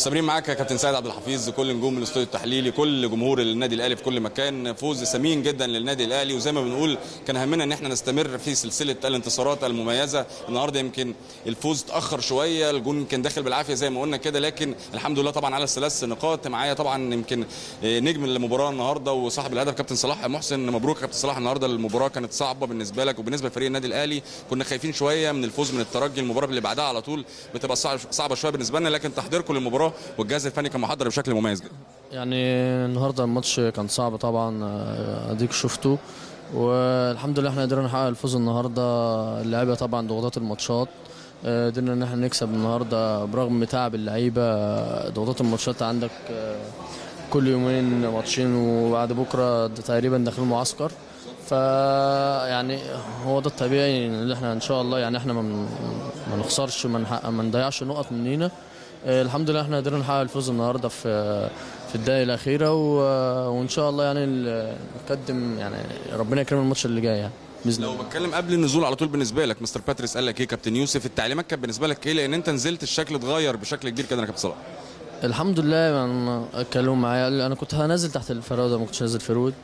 مستمرين معاك يا كابتن سيد عبد الحفيظ كل نجوم الاستوديو التحليلي كل جمهور النادي الاهلي في كل مكان فوز ثمين جدا للنادي الاهلي وزي ما بنقول كان همنا ان احنا نستمر في سلسله الانتصارات المميزه النهارده يمكن الفوز اتاخر شويه الجون يمكن داخل بالعافيه زي ما قلنا كده لكن الحمد لله طبعا على الثلاث نقاط معايا طبعا يمكن نجم المباراه النهارده وصاحب الهدف كابتن صلاح محسن مبروك يا كابتن صلاح النهارده المباراه كانت صعبه بالنسبه لك وبالنسبه لفريق النادي الاهلي كنا خايفين شويه من الفوز من الترجي المباراه اللي بعدها على طول بتبقى صعبه شويه بالنسبه لنا لكن تحضيركم للمباراه والجهاز الفني كان محضر بشكل مميز جدا يعني النهارده الماتش كان صعب طبعا اديك شفته والحمد لله احنا قدرنا نحقق الفوز النهارده اللعيبه طبعا ضغوطات الماتشات قدرنا ان احنا نكسب النهارده برغم تعب اللعيبه ضغوطات الماتشات عندك كل يومين ماتشين وبعد بكره تقريبا داخلين معسكر ف يعني هو ده الطبيعي ان احنا ان شاء الله يعني احنا ما نخسرش ما نضيعش نقط مننا الحمد لله احنا قدرنا نحقق الفوز النهارده في في الدقائق الاخيره وان شاء الله يعني نقدم يعني ربنا يكرمنا الماتش اللي جاي يعني باذن الله لو بتكلم قبل النزول على طول بالنسبه لك مستر باتريس قال لك ايه كابتن يوسف التعليمات كانت بالنسبه لك ايه لان انت نزلت الشكل اتغير بشكل كبير كده يا كابتن صلاح الحمد لله يعني اتكلموا معايا انا كنت هنزل تحت الفراوده ما كنتش نازل فرود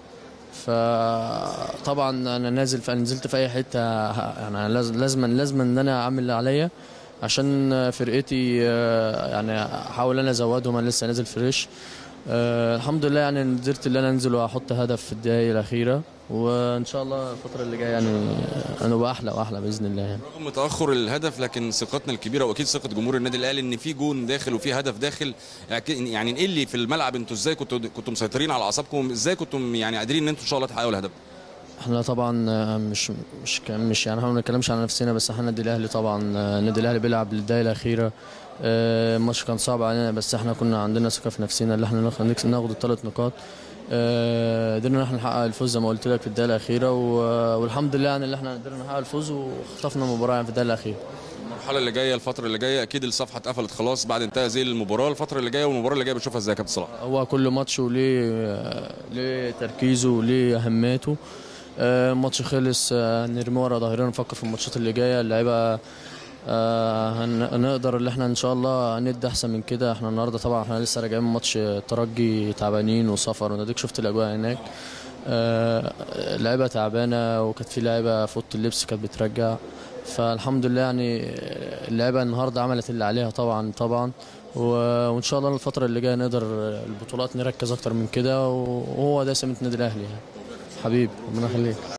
فطبعا انا نازل فانا نزلت في اي حته يعني لازم لازم لازم ان انا اعمل اللي عليا عشان فرقتي يعني احاول انا ازودهم انا لسه نازل فريش الحمد لله يعني قدرت ان انا انزل واحط هدف في الدقائق الاخيره وان شاء الله الفتره اللي جايه يعني انا بقى احلى واحلى باذن الله يعني. رغم تاخر الهدف لكن ثقتنا الكبيره واكيد ثقه جمهور النادي الاهلي ان في جون داخل وفي هدف داخل يعني نقل لي في الملعب انتوا ازاي كنتوا كنتوا مسيطرين على اعصابكم ازاي كنتوا يعني قادرين ان انتوا ان شاء الله تحققوا الهدف احنا طبعا مش مش مش يعني احنا ما بنتكلمش على نفسنا بس احنا النادي الاهلي طبعا النادي الاهلي بيلعب للدقيقه الاخيره الماتش كان صعب علينا بس احنا كنا عندنا ثقه في نفسنا اللي احنا ناخد الثلاث نقاط قدرنا احنا نحقق الفوز زي ما قلت لك في الدقيقه الاخيره والحمد لله يعني اللي احنا قدرنا نحقق الفوز وخطفنا المباراه يعني في الدقيقه الاخيره المرحله اللي جايه الفتره اللي جايه اكيد الصفحه اتقفلت خلاص بعد انتهاء هذه المباراه الفتره اللي جايه والمباراه اللي جايه بتشوفها ازاي يا كابتن صلاح هو كل ماتش وليه ليه تركيزه وليه اهميته الماتش خلص نرمي ورا ظهرنا نفكر في الماتشات اللي جايه اللعيبه هنقدر اللي احنا ان شاء الله ندي احسن من كده احنا النهارده طبعا احنا لسه راجعين من ماتش ترجي تعبانين وسفر وناديك شفت الاجواء هناك اللعيبه تعبانه وكانت في لعيبه في اوضه اللبس كانت بترجع فالحمد لله يعني اللعيبه النهارده عملت اللي عليها طبعا طبعا وان شاء الله الفتره اللي جايه نقدر البطولات نركز اكتر من كده وهو ده سمه النادي الاهلي يعني حبيبي ربنا يخليك